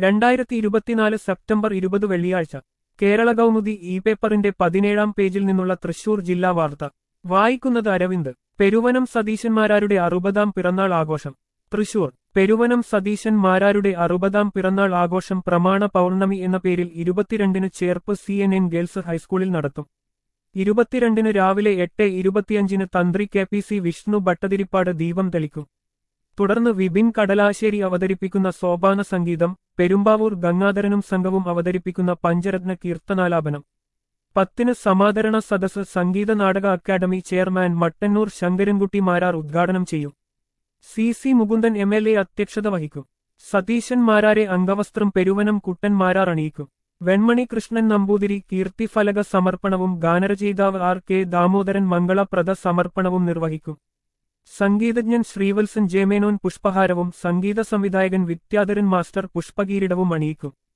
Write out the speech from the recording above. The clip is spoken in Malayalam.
രണ്ടായിരത്തി ഇരുപത്തിനാല് സെപ്റ്റംബർ ഇരുപത് വെള്ളിയാഴ്ച കേരള കൗമുദി ഇ പേപ്പറിന്റെ പതിനേഴാം പേജിൽ നിന്നുള്ള തൃശൂർ ജില്ലാ വാർത്ത വായിക്കുന്നത് അരവിന്ദ് പെരുവനം സതീശന്മാരാരുടെ അറുപതാം പിറന്നാൾ ആഘോഷം തൃശൂർ പെരുവനം സതീശൻ മാരാരുടെ അറുപതാം പിറന്നാൾ ആഘോഷം പ്രമാണ പൗർണമി എന്ന പേരിൽ ഇരുപത്തിരണ്ടിന് Cherpu C N N girls ഹൈസ്കൂളിൽ നടത്തും ഇരുപത്തിരണ്ടിന് രാവിലെ എട്ട് ഇരുപത്തിയഞ്ചിന് തന്ത്രി K P C Vishnu Bhattathiripad ദീപം തെളിക്കും തുടർന്ന് വിപിൻ കടലാശ്ശേരി അവതരിപ്പിക്കുന്ന സോപാന സംഗീതം പെരുമ്പാവൂർ ഗംഗാധരനും സംഘവും അവതരിപ്പിക്കുന്ന പഞ്ചരത്ന കീർത്തനാലാപനം പത്തിന് സമാദരണ സദസ് സംഗീത നാടക അക്കാദമി ചെയർമാൻ മട്ടന്നൂർ ശങ്കരൻകുട്ടി മാരാർ ഉദ്ഘാടനം ചെയ്യും C C Mukundan M L A അധ്യക്ഷത വഹിക്കും സതീശൻ മാരാരെ അംഗവസ്ത്രം പെരുവനം കുട്ടൻ മാരാർ അണിയിക്കും വെൺമണി കൃഷ്ണൻ നമ്പൂതിരി കീർത്തിഫലക സമർപ്പണവും ഗാനരചയിതാവ് ആർ കെ ദാമോദരൻ മംഗളപ്രദ സമർപ്പണവും നിർവഹിക്കും സംഗീതജ്ഞൻ ശ്രീവത്സൻ ജയമേനോൻ പുഷ്പഹാരവും സംഗീത സംവിധായകൻ വിദ്യാധരൻ മാസ്റ്റർ പുഷ്പകീരിടവും അണിയിക്കും